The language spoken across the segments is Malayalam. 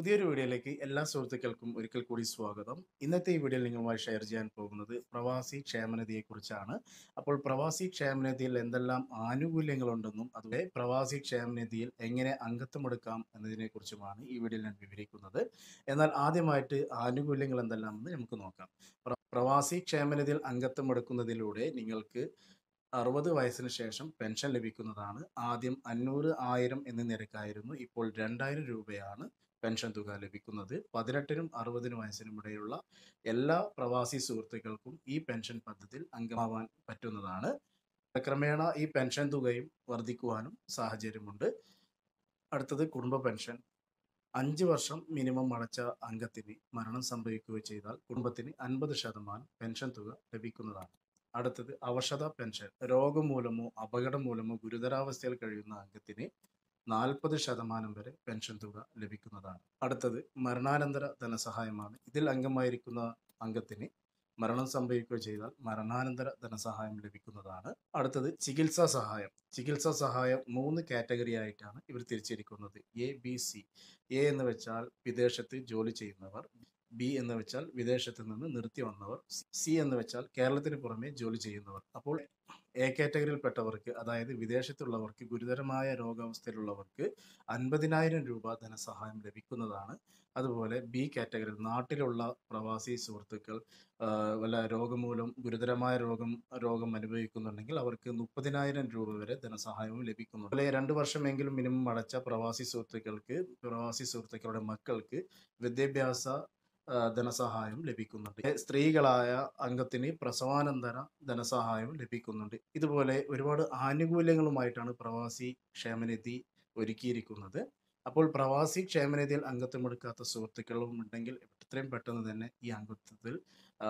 പുതിയൊരു വീഡിയോയിലേക്ക് എല്ലാ സുഹൃത്തുക്കൾക്കും ഒരിക്കൽ കൂടി സ്വാഗതം ഇന്നത്തെ ഈ വീഡിയോയിൽ നിങ്ങളുമായി ഷെയർ ചെയ്യാൻ പോകുന്നത് പ്രവാസി ക്ഷേമനിധിയെക്കുറിച്ചാണ് അപ്പോൾ പ്രവാസി ക്ഷേമനിധിയിൽ എന്തെല്ലാം ആനുകൂല്യങ്ങളുണ്ടെന്നും അതുപോലെ പ്രവാസി ക്ഷേമനിധിയിൽ എങ്ങനെ അംഗത്വമെടുക്കാം എന്നതിനെക്കുറിച്ചുമാണ് ഈ വീഡിയോയിൽ ഞാൻ വിവരിക്കുന്നത് എന്നാൽ ആദ്യമായിട്ട് ആനുകൂല്യങ്ങൾ എന്തെല്ലാമെന്ന് നമുക്ക് നോക്കാം പ്ര- പ്രവാസി ക്ഷേമനിധിയിൽ അംഗത്വം എടുക്കുന്നതിലൂടെ നിങ്ങൾക്ക് അറുപത് വയസ്സിന് ശേഷം പെൻഷൻ ലഭിക്കുന്നതാണ് ആദ്യം അഞ്ഞൂറ് ആയിരം എന്ന നിരക്കായിരുന്നു ഇപ്പോൾ രണ്ടായിരം രൂപയാണ് പെൻഷൻ തുക ലഭിക്കുന്നത് പതിനെട്ടിനും അറുപതിനും വയസ്സിനും ഇടയിലുള്ള എല്ലാ പ്രവാസി സുഹൃത്തുക്കൾക്കും ഈ പെൻഷൻ പദ്ധതിയിൽ അംഗമാവാൻ പറ്റുന്നതാണ് ക്രമേണ ഈ പെൻഷൻ തുകയും വർദ്ധിക്കുവാനും സാഹചര്യമുണ്ട് അടുത്തത് കുടുംബ പെൻഷൻ അഞ്ച് വർഷം മിനിമം അടച്ച അംഗത്തിന് മരണം സംഭവിക്കുകയോ ചെയ്താൽ കുടുംബത്തിന് അൻപത് ശതമാനം പെൻഷൻ തുക ലഭിക്കുന്നതാണ് അടുത്തത് അവശത പെൻഷൻ രോഗം മൂലമോ അപകടം മൂലമോ ഗുരുതരാവസ്ഥയിൽ കഴിയുന്ന അംഗത്തിന് നാൽപ്പത് ശതമാനം വരെ പെൻഷൻ തുക ലഭിക്കുന്നതാണ് അടുത്തത് മരണാനന്തര ധനസഹായമാണ് ഇതിൽ അംഗമായിരിക്കുന്ന അംഗത്തിന് മരണം സംഭവിക്കുകയോ ചെയ്താൽ മരണാനന്തര ധനസഹായം ലഭിക്കുന്നതാണ് അടുത്തത് ചികിത്സാ സഹായം ചികിത്സാ സഹായം മൂന്ന് കാറ്റഗറി ആയിട്ടാണ് ഇവർ തിരിച്ചിരിക്കുന്നത് എ ബി സി എ എന്ന് വെച്ചാൽ വിദേശത്ത് ജോലി ചെയ്യുന്നവർ ബി എന്ന് വെച്ചാൽ വിദേശത്ത് നിന്ന് നിർത്തി വന്നവർ സി എന്ന് വെച്ചാൽ കേരളത്തിന് പുറമെ ജോലി ചെയ്യുന്നവർ അപ്പോൾ എ കാറ്റഗറിയിൽപ്പെട്ടവർക്ക് അതായത് വിദേശത്തുള്ളവർക്ക് ഗുരുതരമായ രോഗാവസ്ഥയിലുള്ളവർക്ക് അൻപതിനായിരം രൂപ ധനസഹായം ലഭിക്കുന്നതാണ് അതുപോലെ ബി കാറ്റഗറിയിൽ നാട്ടിലുള്ള പ്രവാസി സുഹൃത്തുക്കൾ ആ, വല്ല രോഗം മൂലം ഗുരുതരമായ രോഗം രോഗം അനുഭവിക്കുന്നുണ്ടെങ്കിൽ അവർക്ക് മുപ്പതിനായിരം രൂപ വരെ ധനസഹായവും ലഭിക്കുന്നു അതുപോലെ രണ്ട് വർഷമെങ്കിലും മിനിമം അടച്ച പ്രവാസി സുഹൃത്തുക്കൾക്ക് പ്രവാസി സുഹൃത്തുക്കളുടെ മക്കൾക്ക് വിദ്യാഭ്യാസ ആ, ധനസഹായം ലഭിക്കുന്നുണ്ട് സ്ത്രീകളായ അംഗത്തിന് പ്രസവാനന്തര ധനസഹായം ലഭിക്കുന്നുണ്ട് ഇതുപോലെ ഒരുപാട് ആനുകൂല്യങ്ങളുമായിട്ടാണ് പ്രവാസി ക്ഷേമനിധി ഒരുക്കിയിരിക്കുന്നത് അപ്പോൾ പ്രവാസി ക്ഷേമനിധിയിൽ അംഗത്വമെടുക്കാത്ത സുഹൃത്തുക്കളും ഉണ്ടെങ്കിൽ എത്രയും പെട്ടെന്ന് തന്നെ ഈ അംഗത്വത്തിൽ ആ,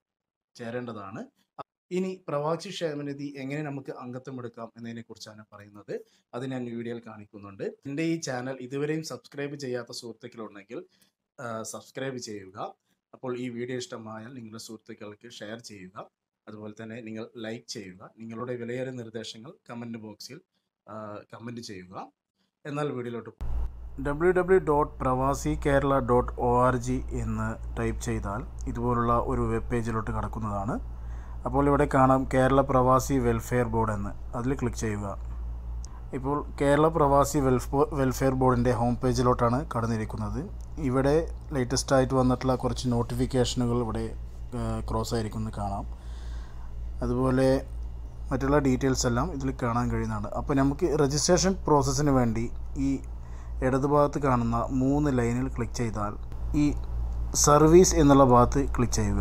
ചേരേണ്ടതാണ് ഇനി പ്രവാസി ക്ഷേമനിധി എങ്ങനെ നമുക്ക് അംഗത്വം എടുക്കാം എന്നതിനെ കുറിച്ചാണ് പറയുന്നത് അത് ഞാൻ വീഡിയോയിൽ കാണിക്കുന്നുണ്ട് എൻ്റെ ഈ ചാനൽ ഇതുവരെയും സബ്സ്ക്രൈബ് ചെയ്യാത്ത സുഹൃത്തുക്കളുണ്ടെങ്കിൽ സബ്സ്ക്രൈബ് ചെയ്യുക അപ്പോൾ ഈ വീഡിയോ ഇഷ്ടമായാൽ നിങ്ങളുടെ സുഹൃത്തുക്കൾക്ക് ഷെയർ ചെയ്യുക അതുപോലെ തന്നെ നിങ്ങൾ ലൈക്ക് ചെയ്യുക നിങ്ങളുടെ വിലയേറിയ നിർദ്ദേശങ്ങൾ കമൻറ്റ് ബോക്സിൽ കമൻറ്റ് ചെയ്യുക എന്നാൽ വീഡിയോയിലോട്ട് W W dot Pravasi Kerala dot O R G എന്ന് ടൈപ്പ് ചെയ്താൽ ഇതുപോലുള്ള ഒരു വെബ് പേജിലോട്ട് കടക്കുന്നതാണ് അപ്പോൾ ഇവിടെ കാണാം കേരള പ്രവാസി വെൽഫെയർ ബോർഡ് എന്ന് അതിൽ ക്ലിക്ക് ചെയ്യുക ഇപ്പോൾ കേരള പ്രവാസി വെൽഫോ വെൽഫെയർ ബോർഡിൻ്റെ ഹോം പേജിലോട്ടാണ് കടന്നിരിക്കുന്നത് ഇവിടെ ലേറ്റസ്റ്റ് ആയിട്ട് വന്നിട്ടുള്ള കുറച്ച് നോട്ടിഫിക്കേഷനുകൾ ഇവിടെ ക്രോസ് ആയിരിക്കുന്നത് കാണാം അതുപോലെ മറ്റുള്ള ഡീറ്റെയിൽസ് എല്ലാം ഇതിൽ കാണാൻ കഴിയുന്നതാണ് അപ്പോൾ നമുക്ക് രജിസ്ട്രേഷൻ പ്രോസസ്സിന് വേണ്ടി ഈ ഇടതുഭാഗത്ത് കാണുന്ന മൂന്ന് ലൈനിൽ ക്ലിക്ക് ചെയ്താൽ ഈ സർവീസ് എന്നുള്ള ഭാഗത്ത് ക്ലിക്ക് ചെയ്യുക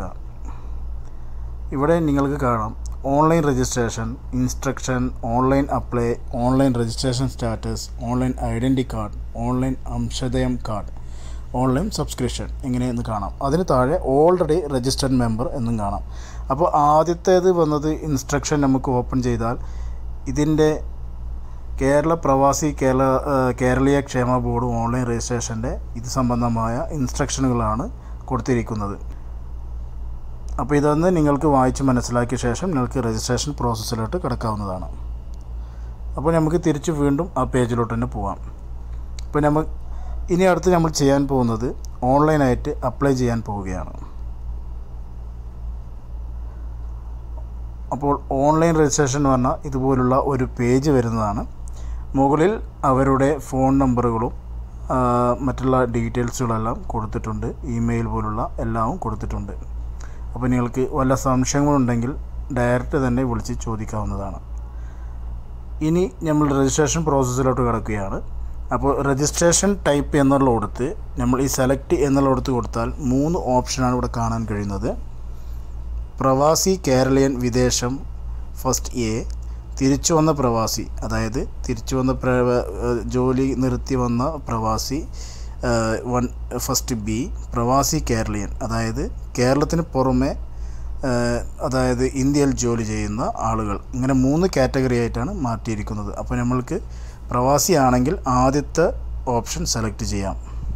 ഇവിടെ നിങ്ങൾക്ക് കാണാം online registration instruction online apply online registration status online identity card online അംശദയം കാർഡ് ഓൺലൈൻ സബ്സ്ക്രിപ്ഷൻ ഇങ്ങനെയെന്ന് കാണാം അതിന് താഴെ ഓൾറെഡി രജിസ്റ്റർഡ് മെമ്പർ എന്നും കാണാം അപ്പോൾ ആദ്യത്തേത് വന്നത് ഇൻസ്ട്രക്ഷൻ നമുക്ക് ഓപ്പൺ ചെയ്താൽ ഇതിൻ്റെ കേരള പ്രവാസി കേരള ഏഹ് കേരളീയ ക്ഷേമ ബോർഡ് ഓൺലൈൻ രജിസ്ട്രേഷൻ്റെ ഇത് സംബന്ധമായ ഇൻസ്ട്രക്ഷനുകളാണ് കൊടുത്തിരിക്കുന്നത് അപ്പോൾ ഇതൊന്ന് നിങ്ങൾക്ക് വായിച്ച് മനസ്സിലാക്കിയ ശേഷം നിങ്ങൾക്ക് രജിസ്ട്രേഷൻ പ്രോസസ്സിലോട്ട് കിടക്കാവുന്നതാണ് അപ്പോൾ നമുക്ക് തിരിച്ച് വീണ്ടും ആ പേജിലോട്ട് തന്നെ പോവാം അപ്പോൾ നമ്മൾ ഇനി അടുത്ത് നമ്മൾ ചെയ്യാൻ പോകുന്നത് ഓൺലൈനായിട്ട് അപ്ലൈ ചെയ്യാൻ പോവുകയാണ് അപ്പോൾ ഓൺലൈൻ രജിസ്ട്രേഷൻ എന്ന് പറഞ്ഞാൽ ഇതുപോലുള്ള ഒരു പേജ് വരുന്നതാണ് മുകളിൽ അവരുടെ ഫോൺ നമ്പറുകളും ആ, മറ്റുള്ള ഡീറ്റെയിൽസുകളെല്ലാം കൊടുത്തിട്ടുണ്ട് ഇമെയിൽ പോലുള്ള എല്ലാം കൊടുത്തിട്ടുണ്ട് അപ്പോൾ നിങ്ങൾക്ക് വല്ല സംശയങ്ങളുണ്ടെങ്കിൽ ഡയറക്റ്റ് തന്നെ വിളിച്ച് ചോദിക്കാവുന്നതാണ് ഇനി നമ്മൾ രജിസ്ട്രേഷൻ പ്രോസസ്സിലോട്ട് കിടക്കുകയാണ് അപ്പോൾ രജിസ്ട്രേഷൻ ടൈപ്പ് എന്നുള്ള കൊടുത്ത് നമ്മൾ ഈ സെലക്ട് എന്നുള്ള കൊടുത്ത് കൊടുത്താൽ മൂന്ന് ഓപ്ഷനാണ് ഇവിടെ കാണാൻ കഴിയുന്നത് പ്രവാസി കേരളീയൻ വിദേശം ഫസ്റ്റ് എ തിരിച്ചു വന്ന പ്രവാസി അതായത് തിരിച്ചു വന്ന പ്ര ഏഹ് ജോലി നിർത്തി വന്ന പ്രവാസി ഏഹ് വൺ ഫസ്റ്റ് ബി പ്രവാസി കേരളീയൻ അതായത് കേരളത്തിന് പുറമെ ഏഹ് അതായത് ഇന്ത്യയിൽ ജോലി ചെയ്യുന്ന ആളുകൾ ഇങ്ങനെ മൂന്ന് കാറ്റഗറി ആയിട്ടാണ് മാറ്റിയിരിക്കുന്നത് അപ്പോൾ നമ്മൾക്ക് പ്രവാസി ആണെങ്കിൽ ആദ്യത്തെ ഓപ്ഷൻ സെലക്ട് ചെയ്യാം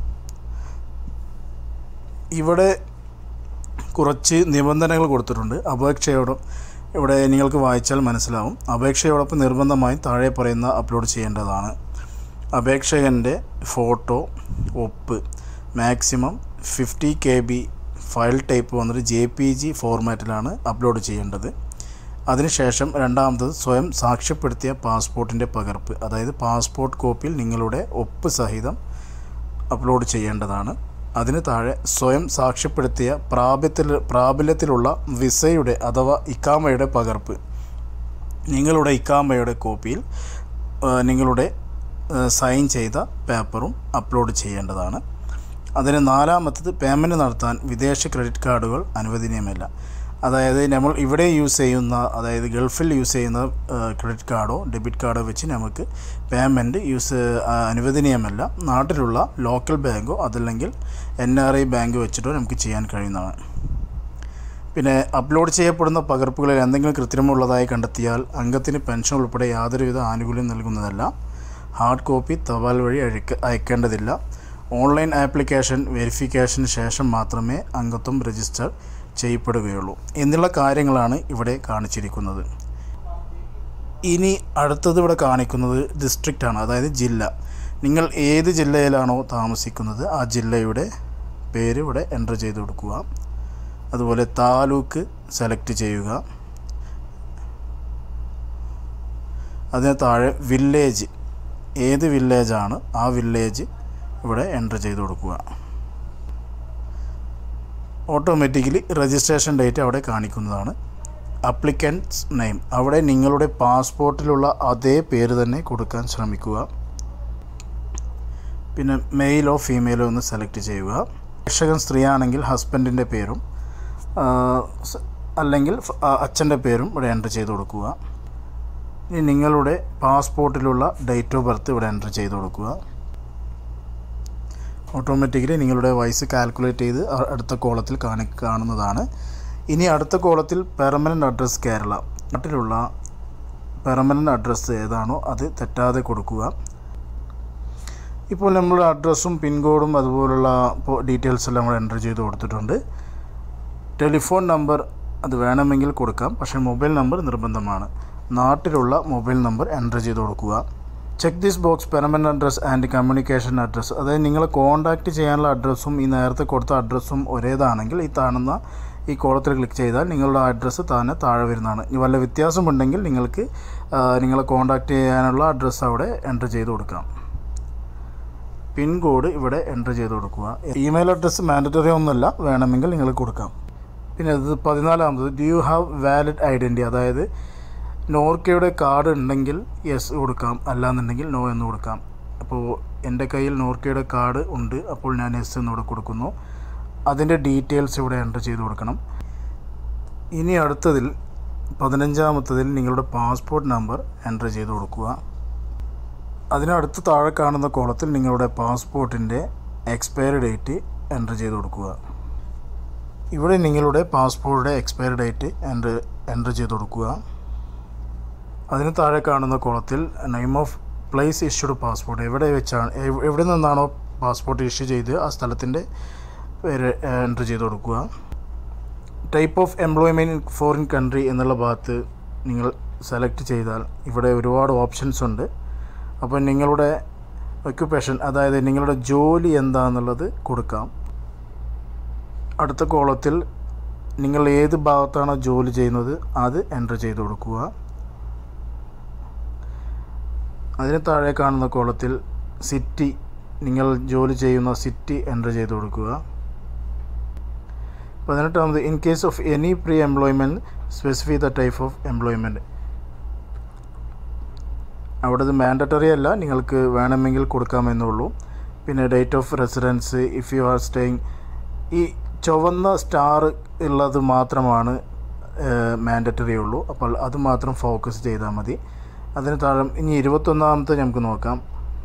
ഇവിടെ കുറച്ച് നിബന്ധനകൾ കൊടുത്തിട്ടുണ്ട് അപേക്ഷയോടും ഇവിടെ നിങ്ങൾക്ക് വായിച്ചാൽ മനസ്സിലാവും അപേക്ഷയോടൊപ്പം നിർബന്ധമായും താഴെ പറയുന്ന അപ്ലോഡ് ചെയ്യേണ്ടതാണ് അപേക്ഷകൻ്റെ ഫോട്ടോ ഒപ്പ് maximum fifty K B file type വന്നിട്ട് ജെ പി ജി ഫോർമാറ്റിലാണ് അപ്ലോഡ് ചെയ്യേണ്ടത് അതിനുശേഷം രണ്ടാമത്തത് സ്വയം സാക്ഷ്യപ്പെടുത്തിയ പാസ്പോർട്ടിൻ്റെ പകർപ്പ് അതായത് പാസ്പോർട്ട് കോപ്പിയിൽ നിങ്ങളുടെ ഒപ്പ് സഹിതം അപ്ലോഡ് ചെയ്യേണ്ടതാണ് അതിന് താഴെ സ്വയം സാക്ഷ്യപ്പെടുത്തിയ പ്രാബല്യത്തിൽ പ്രാബല്യത്തിലുള്ള വിസയുടെ അഥവാ ഇക്കാമയുടെ പകർപ്പ് നിങ്ങളുടെ ഇക്കാമയുടെ കോപ്പിയിൽ ആ, നിങ്ങളുടെ ആ, സൈൻ ചെയ്ത പേപ്പറും അപ്ലോഡ് ചെയ്യേണ്ടതാണ് അതിന് നാലാമത്തത് പേയ്മെൻറ്റ് നടത്താൻ വിദേശ ക്രെഡിറ്റ് കാർഡുകൾ അനുവദനീയമല്ല അതായത് നമ്മൾ ഇവിടെ യൂസ് ചെയ്യുന്ന അതായത് ഗൾഫിൽ യൂസ് ചെയ്യുന്ന ക്രെഡിറ്റ് കാർഡോ ഡെബിറ്റ് കാർഡോ വെച്ച് നമുക്ക് പേയ്മെൻറ്റ് യൂസ് ആ, അനുവദനീയമല്ല നാട്ടിലുള്ള ലോക്കൽ ബാങ്കോ അതല്ലെങ്കിൽ എൻ ആർ ഐ ബാങ്ക് വെച്ചിട്ടോ നമുക്ക് ചെയ്യാൻ കഴിയുന്നതാണ് പിന്നെ അപ്ലോഡ് ചെയ്യപ്പെടുന്ന പകർപ്പുകളിൽ എന്തെങ്കിലും കൃത്രിമമുള്ളതായി കണ്ടെത്തിയാൽ അംഗത്തിന് പെൻഷൻ ഉൾപ്പെടെ യാതൊരുവിധ ആനുകൂല്യം നൽകുന്നതല്ല ഹാർഡ് കോപ്പി തപാൽ വഴി അയക്ക അയക്കേണ്ടതില്ല ഓൺലൈൻ ആപ്ലിക്കേഷൻ വെരിഫിക്കേഷന് ശേഷം മാത്രമേ അംഗത്വം രജിസ്റ്റർ ചെയ്യപ്പെടുകയുള്ളൂ എന്നുള്ള കാര്യങ്ങളാണ് ഇവിടെ കാണിച്ചിരിക്കുന്നത് ഇനി അടുത്തത് ഇവിടെ കാണിക്കുന്നത് ഡിസ്ട്രിക്റ്റ് ആണ് അതായത് ജില്ല നിങ്ങൾ ഏത് ജില്ലയിലാണോ താമസിക്കുന്നത് ആ ജില്ലയുടെ പേര് ഇവിടെ എൻ്റർ ചെയ്ത് കൊടുക്കുക അതുപോലെ താലൂക്ക് സെലക്ട് ചെയ്യുക അതിന് താഴെ വില്ലേജ് ഏത് വില്ലേജാണ് ആ വില്ലേജ് ഇവിടെ എൻ്റർ ചെയ്ത് കൊടുക്കുക ഓട്ടോമാറ്റിക്കലി രജിസ്ട്രേഷൻ ഡേറ്റ് അവിടെ കാണിക്കുന്നതാണ് അപ്ലിക്കൻസ് നെയിം അവിടെ നിങ്ങളുടെ പാസ്പോർട്ടിലുള്ള അതേ പേര് തന്നെ കൊടുക്കാൻ ശ്രമിക്കുക പിന്നെ മെയിലോ ഫീമെയിലോ ഒന്ന് സെലക്ട് ചെയ്യുക രക്ഷകൻ സ്ത്രീയാണെങ്കിൽ ഹസ്ബൻഡിൻ്റെ പേരും ആ, സ് അല്ലെങ്കിൽ ഫ- ആ, അച്ഛൻ്റെ പേരും ഇവിടെ എൻ്റർ ചെയ്ത് കൊടുക്കുക ഇനി നിങ്ങളുടെ പാസ്പോർട്ടിലുള്ള ഡേറ്റ് ഓഫ് ബർത്ത് ഇവിടെ എൻ്റർ ചെയ്ത് കൊടുക്കുക ഓട്ടോമാറ്റിക്കലി നിങ്ങളുടെ വയസ്സ് കാൽക്കുലേറ്റ് ചെയ്ത് അ- അടുത്ത കോളത്തിൽ കാണി കാണുന്നതാണ് ഇനി അടുത്ത കോളത്തിൽ പെർമനൻ്റ് അഡ്രസ്സ് കേരള നാട്ടിലുള്ള പെർമനൻ്റ് അഡ്രസ്സ് ഏതാണോ അത് തെറ്റാതെ കൊടുക്കുക ഇപ്പോൾ നമ്മൾ അഡ്രസ്സും പിൻകോഡും അതുപോലുള്ള ഡീറ്റെയിൽസ് എല്ലാം നമ്മൾ എൻ്റർ ചെയ്ത് കൊടുത്തിട്ടുണ്ട് ടെലിഫോൺ നമ്പർ അത് വേണമെങ്കിൽ കൊടുക്കാം പക്ഷേ മൊബൈൽ നമ്പർ നിർബന്ധമാണ് നാട്ടിലുള്ള മൊബൈൽ നമ്പർ എൻ്റർ ചെയ്ത് കൊടുക്കുക check this box permanent address and communication address അതായത് നിങ്ങളെ കോൺടാക്റ്റ് ചെയ്യാനുള്ള അഡ്രസ്സും ഈ നേരത്തെ കൊടുത്ത അഡ്രസ്സും ഒരേതാണെങ്കിൽ ഈ കാണുന്ന ഈ കോളത്തിൽ ക്ലിക്ക് ചെയ്താൽ നിങ്ങളുടെ അഡ്രസ്സ് താനെ താഴെ വരുന്നതാണ് ഇനി വല്ല വ്യത്യാസമുണ്ടെങ്കിൽ നിങ്ങൾക്ക് ആ, നിങ്ങളെ കോൺടാക്റ്റ് ചെയ്യാനുള്ള അഡ്രസ്സ് അവിടെ എൻ്റർ ചെയ്ത് കൊടുക്കാം പിൻകോഡ് ഇവിടെ എൻ്റർ ചെയ്ത് കൊടുക്കുക ഇമെയിൽ അഡ്രസ്സ് മാൻഡറ്ററി ഒന്നുമല്ല വേണമെങ്കിൽ നിങ്ങൾ കൊടുക്കാം പിന്നെ ഇത് പതിനാലാമത് do you have valid identity അതായത് നോർക്കയുടെ കാർഡ് ഉണ്ടെങ്കിൽ യെസ് കൊടുക്കാം അല്ലാന്നുണ്ടെങ്കിൽ നോ എന്ന് കൊടുക്കാം അപ്പോൾ എൻ്റെ കയ്യിൽ നോർക്കയുടെ കാർഡ് ഉണ്ട് അപ്പോൾ ഞാൻ യെസ് എന്നിവിടെ കൊടുക്കുന്നു അതിൻ്റെ ഡീറ്റെയിൽസ് ഇവിടെ എൻ്റർ ചെയ്ത് കൊടുക്കണം ഇനി അടുത്തതിൽ പതിനഞ്ചാമത്തതിൽ നിങ്ങളുടെ പാസ്പോർട്ട് നമ്പർ എൻ്റർ ചെയ്ത് കൊടുക്കുക അതിനടുത്ത് താഴെ കാണുന്ന കോളത്തിൽ നിങ്ങളുടെ പാസ്പോർട്ടിൻ്റെ എക്സ്പയറി ഡേറ്റ് എൻ്റർ ചെയ്ത് കൊടുക്കുക ഇവിടെ നിങ്ങളുടെ പാസ്പോർട്ടിൻ്റെ എക്സ്പയറി ഡേറ്റ് എൻ്റർ എൻ്റർ ചെയ്ത് കൊടുക്കുക അതിന് താഴെ കാണുന്ന കോളത്തിൽ name of place issued passport എവിടെ വെച്ചാണ് എവ്- എവിടെ നിന്നാണോ പാസ്പോർട്ട് ഇഷ്യൂ ചെയ്ത് ആ സ്ഥലത്തിൻ്റെ പേര് എൻ്റർ ചെയ്ത് കൊടുക്കുക type of employment in foreign country എന്നുള്ള ഭാഗത്ത് നിങ്ങൾ സെലക്ട് ചെയ്താൽ ഇവിടെ ഒരുപാട് ഓപ്ഷൻസ് ഉണ്ട് അപ്പോൾ നിങ്ങളുടെ ഒക്യുപ്പേഷൻ അതായത് നിങ്ങളുടെ ജോലി എന്താണെന്നുള്ളത് കൊടുക്കാം അടുത്ത കോളത്തിൽ നിങ്ങൾ ഏത് ഭാഗത്താണോ ജോലി ചെയ്യുന്നത് അത് എൻ്റർ ചെയ്ത് കൊടുക്കുക അതിന് താഴെ കാണുന്ന കോളത്തിൽ സിറ്റി നിങ്ങൾ ജോലി ചെയ്യുന്ന സിറ്റി എൻ്റർ ചെയ്ത് കൊടുക്കുക പതിനെട്ടാമത് in case of any pre employment specify the type of employment അവിടെ ഇത് മാൻഡറ്ററി അല്ല നിങ്ങൾക്ക് വേണമെങ്കിൽ കൊടുക്കാമെന്നുള്ളൂ പിന്നെ date of residence if you are staying ഈ ചുവന്ന സ്റ്റാർ ഉള്ളത് മാത്രമാണ് മാൻഡറ്ററി ഉള്ളൂ അപ്പോൾ അത് മാത്രം ഫോക്കസ് ചെയ്താൽ മതി അതിന് താഴെ ഇനി ഇരുപത്തൊന്നാമത്തെ നമുക്ക് നോക്കാം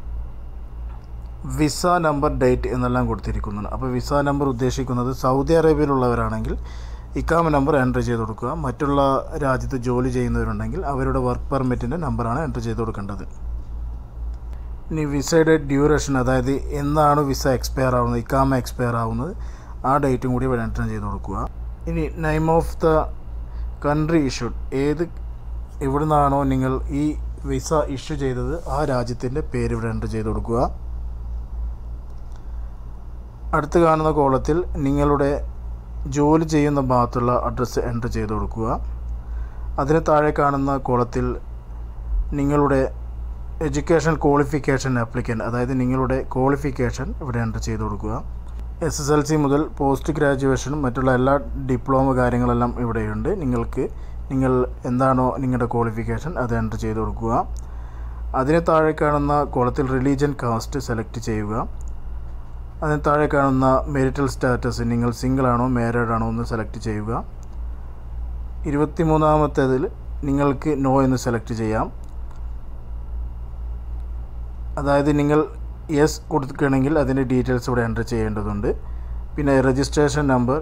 വിസ നമ്പർ ഡേറ്റ് എന്നെല്ലാം കൊടുത്തിരിക്കുന്നുണ്ട് അപ്പോൾ വിസ നമ്പർ ഉദ്ദേശിക്കുന്നത് സൗദി അറേബ്യയിലുള്ളവരാണെങ്കിൽ ഇക്കാമ നമ്പർ എൻ്റർ ചെയ്ത് കൊടുക്കുക മറ്റുള്ള രാജ്യത്ത് ജോലി ചെയ്യുന്നവരുണ്ടെങ്കിൽ അവരുടെ വർക്ക് പെർമിറ്റിൻ്റെ നമ്പറാണ് എൻ്റർ ചെയ്ത് കൊടുക്കേണ്ടത് ഇനി വിസയുടെ ഡ്യൂറേഷൻ അതായത് എന്നാണ് വിസ എക്സ്പയർ ആവുന്നത് ഇക്കാമ എക്സ്പയർ ആവുന്നത് ആ ഡേറ്റും കൂടി ഇവിടെ എൻ്റർ ചെയ്ത് കൊടുക്കുക ഇനി name of the country issued ഏത് എവിടെ നിന്നാണോ നിങ്ങൾ ഈ വിസ ഇഷ്യൂ ചെയ്തത് ആ രാജ്യത്തിൻ്റെ പേര് ഇവിടെ എൻ്റർ ചെയ്ത് കൊടുക്കുക അടുത്ത് കാണുന്ന കോളത്തിൽ നിങ്ങളുടെ ജോലി ചെയ്യുന്ന ഭാഗത്തുള്ള അഡ്രസ്സ് എൻ്റർ ചെയ്ത് കൊടുക്കുക അതിന് താഴെ കാണുന്ന കോളത്തിൽ നിങ്ങളുടെ എഡ്യൂക്കേഷൻ ക്വാളിഫിക്കേഷൻ ആപ്ലിക്കൻ്റ് അതായത് നിങ്ങളുടെ ക്വാളിഫിക്കേഷൻ ഇവിടെ എൻ്റർ ചെയ്ത് കൊടുക്കുക എസ് എസ് എൽ സി മുതൽ പോസ്റ്റ് ഗ്രാജുവേഷനും മറ്റുള്ള എല്ലാ ഡിപ്ലോമ കാര്യങ്ങളെല്ലാം ഇവിടെയുണ്ട് നിങ്ങൾക്ക് നിങ്ങൾ എന്താണോ നിങ്ങളുടെ ക്വാളിഫിക്കേഷൻ അത് എൻ്റർ ചെയ്ത് കൊടുക്കുക അതിന് താഴെ കാണുന്ന കോളത്തിൽ റിലീജിയൻ കാസ്റ്റ് സെലക്ട് ചെയ്യുക അതിന് താഴെ കാണുന്ന മെരിറ്റൽ സ്റ്റാറ്റസ് നിങ്ങൾ സിംഗിൾ ആണോ മാരീഡ് ആണോ എന്ന് സെലക്ട് ചെയ്യുക ഇരുപത്തി മൂന്നാമത്തേതിൽ നിങ്ങൾക്ക് നോ എന്ന് സെലക്ട് ചെയ്യാം അതായത് നിങ്ങൾ യെസ് കൊടുക്കുകയാണെങ്കിൽ അതിൻ്റെ ഡീറ്റെയിൽസ് ഇവിടെ എൻ്റർ ചെയ്യേണ്ടതുണ്ട് പിന്നെ രജിസ്ട്രേഷൻ നമ്പർ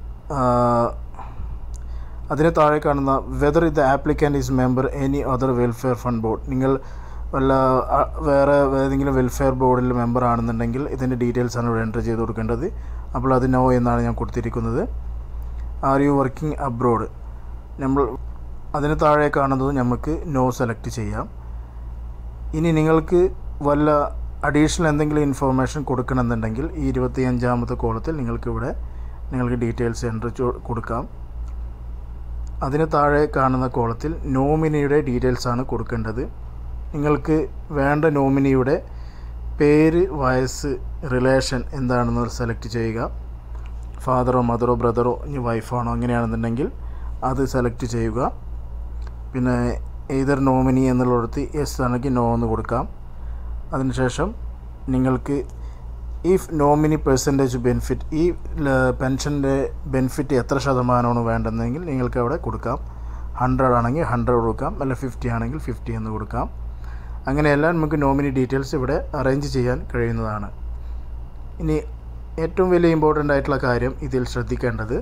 അതിന് താഴെ കാണുന്ന വെദർ ഇത് applicant is member any other welfare fund board നിങ്ങൾ വല്ല ആ, വേറെ ഏതെങ്കിലും വെൽഫെയർ ബോർഡിൽ മെമ്പർ ആണെന്നുണ്ടെങ്കിൽ ഇതിൻ്റെ ഡീറ്റെയിൽസ് ആണ് ഇവിടെ എൻ്റർ ചെയ്ത് കൊടുക്കേണ്ടത് അപ്പോൾ അത് നോ എന്നാണ് ഞാൻ കൊടുത്തിരിക്കുന്നത് ആർ യു വർക്കിംഗ് അബ്രോഡ് നമ്മൾ അതിന് താഴെ കാണുന്നത് നമുക്ക് നോ സെലക്ട് ചെയ്യാം ഇനി നിങ്ങൾക്ക് വല്ല അഡീഷണൽ എന്തെങ്കിലും ഇൻഫോർമേഷൻ കൊടുക്കണമെന്നുണ്ടെങ്കിൽ ഈ ഇരുപത്തി അഞ്ചാമത്തെ കോളത്തിൽ നിങ്ങൾക്ക് ഇവിടെ നിങ്ങൾക്ക് ഡീറ്റെയിൽസ് എൻ്റർ കൊടുക്കാം അതിന് താഴെ കാണുന്ന കോളത്തിൽ നോമിനിയുടെ ഡീറ്റെയിൽസ് ആണ് കൊടുക്കേണ്ടത് നിങ്ങൾക്ക് വേണ്ട നോമിനിയുടെ പേര് വയസ്സ് റിലേഷൻ എന്താണെന്ന് സെലക്ട് ചെയ്യുക ഫാദറോ മദറോ ബ്രദറോ ഇനി വൈഫാണോ അങ്ങനെയാണെന്നുണ്ടെങ്കിൽ അത് സെലക്ട് ചെയ്യുക പിന്നെ ഏതൊർ നോമിനി എന്നുള്ളിടത്ത് എസ് ആണെങ്കിൽ നോ എന്ന് കൊടുക്കാം അതിനുശേഷം നിങ്ങൾക്ക് ഇഫ് നോമിനി പെർസെൻറ്റേജ് ബെനിഫിറ്റ് ഈ പെൻഷൻ്റെ ബെനിഫിറ്റ് എത്ര ശതമാനമാണ് വേണ്ടതെങ്കിൽ നിങ്ങൾക്ക് അവിടെ കൊടുക്കാം ഹൺഡ്രഡ് ആണെങ്കിൽ ഹൺഡ്രഡ് കൊടുക്കാം അല്ല ഫിഫ്റ്റി ആണെങ്കിൽ ഫിഫ്റ്റി എന്ന് കൊടുക്കാം അങ്ങനെയെല്ലാം നമുക്ക് നോമിനി ഡീറ്റെയിൽസ് ഇവിടെ അറേഞ്ച് ചെയ്യാൻ കഴിയുന്നതാണ് ഇനി ഏറ്റവും വലിയ ഇമ്പോർട്ടൻ്റ് ആയിട്ടുള്ള കാര്യം ഇതിൽ ശ്രദ്ധിക്കേണ്ടത്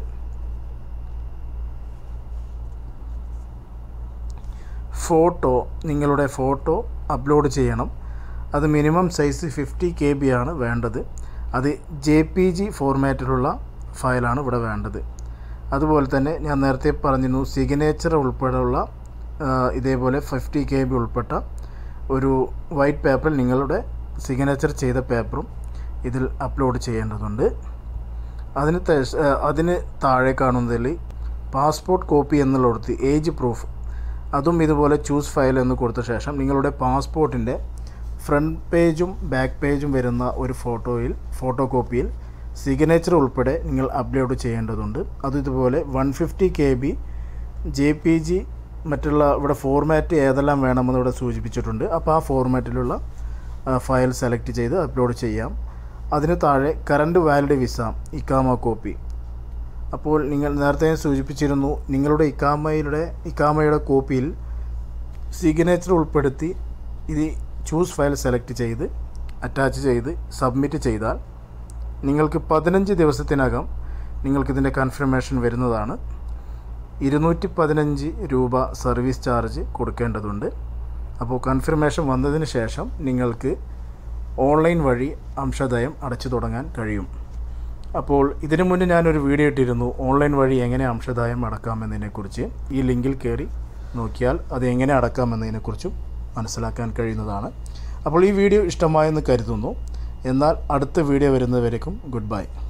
ഫോട്ടോ നിങ്ങളുടെ ഫോട്ടോ അപ്ലോഡ് ചെയ്യണം അത് minimum size fifty K B ആണ് വേണ്ടത് അത് ജെ പി ജി ഫോർമാറ്റിലുള്ള ഫയലാണ് ഇവിടെ വേണ്ടത് അതുപോലെ തന്നെ ഞാൻ നേരത്തെ പറഞ്ഞിരുന്നു സിഗ്നേച്ചർ ഉൾപ്പെടെയുള്ള ആ, ഇതേപോലെ ഫിഫ്റ്റി കെ ബി ഉൾപ്പെട്ട ഒരു വൈറ്റ് പേപ്പറിൽ നിങ്ങളുടെ സിഗ്നേച്ചർ ചെയ്ത പേപ്പറും ഇതിൽ അപ്ലോഡ് ചെയ്യേണ്ടതുണ്ട് അതിന് തേശ- ആ, അതിന് താഴെ കാണുന്നതിൽ പാസ്പോർട്ട് കോപ്പി എന്നുള്ളിടത്ത് ഏജ് പ്രൂഫ് അതും ഇതുപോലെ ചൂസ് ഫയൽ എന്ന് കൊടുത്ത ശേഷം നിങ്ങളുടെ പാസ്പോർട്ടിൻ്റെ ഫ്രണ്ട് പേജും ബാക്ക് പേജും വരുന്ന ഒരു ഫോട്ടോയിൽ ഫോട്ടോ കോപ്പിയിൽ സിഗ്നേച്ചർ ഉൾപ്പെടെ നിങ്ങൾ അപ്ലോഡ് ചെയ്യേണ്ടതുണ്ട് അത് ഇതുപോലെ one fifty K B J P G മറ്റുള്ള ഇവിടെ ഫോർമാറ്റ് ഏതെല്ലാം വേണമെന്ന് ഇവിടെ സൂചിപ്പിച്ചിട്ടുണ്ട് അപ്പോൾ ആ ഫോർമാറ്റിലുള്ള ഫയൽ സെലക്ട് ചെയ്ത് അപ്ലോഡ് ചെയ്യാം അതിന് താഴെ കറണ്ട് വാലിഡ് വിസ ഇക്കാമ കോപ്പി അപ്പോൾ നിങ്ങൾ നേരത്തെ ഞാൻ സൂചിപ്പിച്ചിരുന്നു നിങ്ങളുടെ ഇക്കാമയുടെ ഇക്കാമയുടെ കോപ്പിയിൽ സിഗ്നേച്ചർ ഉൾപ്പെടുത്തി ഇത് ചൂസ് ഫയൽ സെലക്ട് ചെയ്ത് അറ്റാച്ച് ചെയ്ത് സബ്മിറ്റ് ചെയ്താൽ നിങ്ങൾക്ക് പതിനഞ്ച് ദിവസത്തിനകം നിങ്ങൾക്കിതിൻ്റെ കൺഫർമേഷൻ വരുന്നതാണ് ഇരുന്നൂറ്റി പതിനഞ്ച് രൂപ സർവീസ് ചാർജ് കൊടുക്കേണ്ടതുണ്ട് അപ്പോൾ കൺഫർമേഷൻ വന്നതിന് ശേഷം നിങ്ങൾക്ക് ഓൺലൈൻ വഴി അംശദയം അടച്ചു തുടങ്ങാൻ കഴിയും അപ്പോൾ ഇതിനു മുന്നേ ഞാനൊരു വീഡിയോ ഇട്ടിരുന്നു ഓൺലൈൻ വഴി എങ്ങനെ അംശദായം അടക്കാമെന്നതിനെക്കുറിച്ച് ഈ ലിങ്കിൽ കയറി നോക്കിയാൽ അത് എങ്ങനെ അടക്കാമെന്നതിനെക്കുറിച്ചും മനസ്സിലാക്കാൻ കഴിയുന്നതാണ് അപ്പോൾ ഈ വീഡിയോ ഇഷ്ടമായെന്ന് കരുതുന്നു എന്നാൽ അടുത്ത വീഡിയോ വരുന്നവരേക്കും ഗുഡ് ബൈ